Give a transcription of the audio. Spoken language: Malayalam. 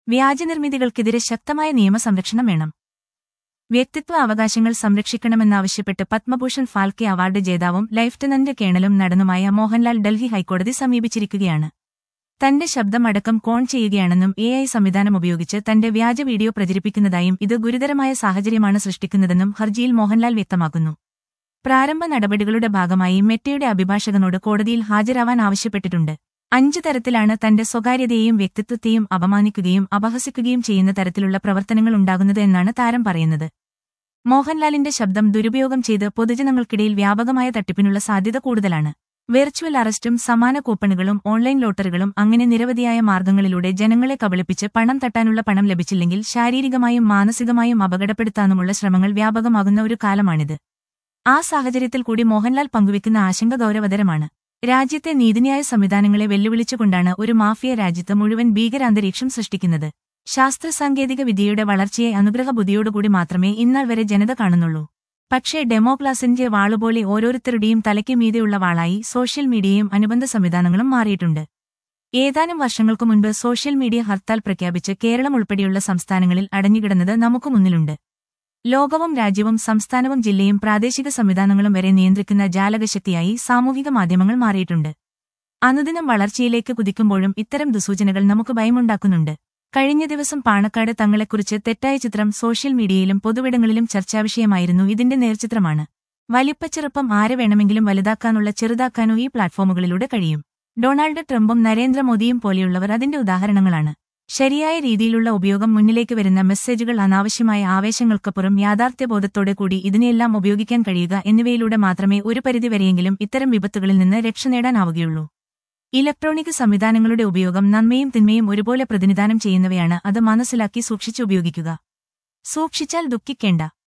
വ്യാജനിർമ്മിതികൾക്കെതിരെ ശക്തമായ നിയമസംരക്ഷണം വേണം വ്യക്തിത്വ അവകാശങ്ങൾ സംരക്ഷിക്കണമെന്നാവശ്യപ്പെട്ട് പത്മഭൂഷൺ ഫാൽക്കെ അവാർഡ് ജേതാവും ലൈഫ്റ്റനന്റ് കേണലും നടനുമായ മോഹൻലാൽ ഡൽഹി ഹൈക്കോടതി സമീപിച്ചിരിക്കുകയാണ് തന്റെ ശബ്ദം അടക്കം കോൺ ചെയ്യുകയാണെന്നും എ ഐ സംവിധാനം ഉപയോഗിച്ച് തന്റെ വ്യാജ വീഡിയോ പ്രചരിപ്പിക്കുന്നതായും ഇത് ഗുരുതരമായ സാഹചര്യമാണ് സൃഷ്ടിക്കുന്നതെന്നും ഹർജിയിൽ മോഹൻലാൽ വ്യക്തമാക്കുന്നു പ്രാരംഭ നടപടികളുടെ ഭാഗമായി മെറ്റയുടെ അഭിഭാഷകനോട് കോടതിയിൽ ഹാജരാവാൻ ആവശ്യപ്പെട്ടിട്ടുണ്ട് അഞ്ചു തരത്തിലാണ് തന്റെ സ്വകാര്യതയെയും വ്യക്തിത്വത്തെയും അപമാനിക്കുകയും അപഹസിക്കുകയും ചെയ്യുന്ന തരത്തിലുള്ള പ്രവർത്തനങ്ങൾ ഉണ്ടാകുന്നത് എന്നാണ് താരം പറയുന്നത് മോഹൻലാലിന്റെ ശബ്ദം ദുരുപയോഗം ചെയ്ത് പൊതുജനങ്ങൾക്കിടയിൽ വ്യാപകമായ തട്ടിപ്പിനുള്ള സാധ്യത കൂടുതലാണ് വെർച്വൽ അറസ്റ്റും സമാന കൂപ്പണുകളും ഓൺലൈൻ ലോട്ടറികളും അങ്ങനെ നിരവധിയായ മാർഗങ്ങളിലൂടെ ജനങ്ങളെ കബളിപ്പിച്ച് പണം തട്ടാനുള്ള പണം ലഭിച്ചില്ലെങ്കിൽ ശാരീരികമായും മാനസികമായും അപകടപ്പെടുത്താനുമുള്ള ശ്രമങ്ങൾ വ്യാപകമാകുന്ന ഒരു കാലമാണിത് ആ സാഹചര്യത്തിൽ കൂടി മോഹൻലാൽ പങ്കുവെക്കുന്ന ആശങ്ക ഗൗരവതരമാണ് രാജ്യത്തെ നീതിന്യായ സംവിധാനങ്ങളെ വെല്ലുവിളിച്ചുകൊണ്ടാണ് ഒരു മാഫിയ രാജ്യത്ത് മുഴുവൻ ഭീകരാന്തരീക്ഷം സൃഷ്ടിക്കുന്നത് ശാസ്ത്ര സാങ്കേതിക വിദ്യയുടെ വളർച്ചയെ അനുഗ്രഹ ബുദ്ധിയോടുകൂടി മാത്രമേ ഇന്നാൾ വരെ ജനത കാണുന്നുള്ളൂ പക്ഷേ ഡെമോക്ലാസിന്റെ വാളുപോലെ ഓരോരുത്തരുടെയും തലയ്ക്ക് മീതെയുള്ള വാളായി സോഷ്യൽ മീഡിയയും അനുബന്ധ സംവിധാനങ്ങളും മാറിയിട്ടുണ്ട് ഏതാനും വർഷങ്ങൾക്കു മുൻപ് സോഷ്യൽ മീഡിയ ഹർത്താൽ പ്രഖ്യാപിച്ച് കേരളം ഉൾപ്പെടെയുള്ള സംസ്ഥാനങ്ങളിൽ അടഞ്ഞുകിടന്നത് നമുക്ക് മുന്നിലുണ്ട് ലോകവും രാജ്യവും സംസ്ഥാനവും ജില്ലയും പ്രാദേശിക സംവിധാനങ്ങളും വരെ നിയന്ത്രിക്കുന്ന ജാലകശക്തിയായി സാമൂഹിക മാധ്യമങ്ങൾ മാറിയിട്ടുണ്ട് അനുദിനം വളർച്ചയിലേക്ക് കുതിക്കുമ്പോഴും ഇത്തരം ദുസൂചനകൾ നമുക്ക് ഭയമുണ്ടാക്കുന്നുണ്ട് കഴിഞ്ഞ ദിവസം പാണക്കാട് തങ്ങളെക്കുറിച്ച് തെറ്റായ ചിത്രം സോഷ്യൽ മീഡിയയിലും പൊതുവിടങ്ങളിലും ചർച്ചാവിഷയമായിരുന്നു ഇതിന്റെ നേർചിത്രമാണ് വലിപ്പച്ചെറുപ്പം ആരെ വേണമെങ്കിലും വലുതാക്കാനുള്ള ചെറുതാക്കാനോ ഈ പ്ലാറ്റ്ഫോമുകളിലൂടെ കഴിയും ഡൊണാൾഡ് ട്രംപും നരേന്ദ്രമോദിയും പോലെയുള്ളവർ അതിന്റെ ഉദാഹരണങ്ങളാണ് ശരിയായ രീതിയിലുള്ള ഉപയോഗം മുന്നിലേക്ക് വരുന്ന മെസ്സേജുകൾ അനാവശ്യമായ ആവേശങ്ങൾക്കപ്പുറം യാഥാർത്ഥ്യബോധത്തോടെ കൂടി ഇതിനെയെല്ലാം ഉപയോഗിക്കാൻ കഴിയുക എന്നിവയിലൂടെ മാത്രമേ ഒരു പരിധിവരെയെങ്കിലും ഇത്തരം വിപത്തുകളിൽ നിന്ന് രക്ഷ നേടാനാവുകയുള്ളൂ ഇലക്ട്രോണിക് സംവിധാനങ്ങളുടെ ഉപയോഗം നന്മയും തിന്മയും ഒരുപോലെ പ്രതിനിധാനം ചെയ്യുന്നവയാണ് അത് മനസ്സിലാക്കി സൂക്ഷിച്ച് ഉപയോഗിക്കുക സൂക്ഷിച്ചാൽ ദുഃഖിക്കേണ്ട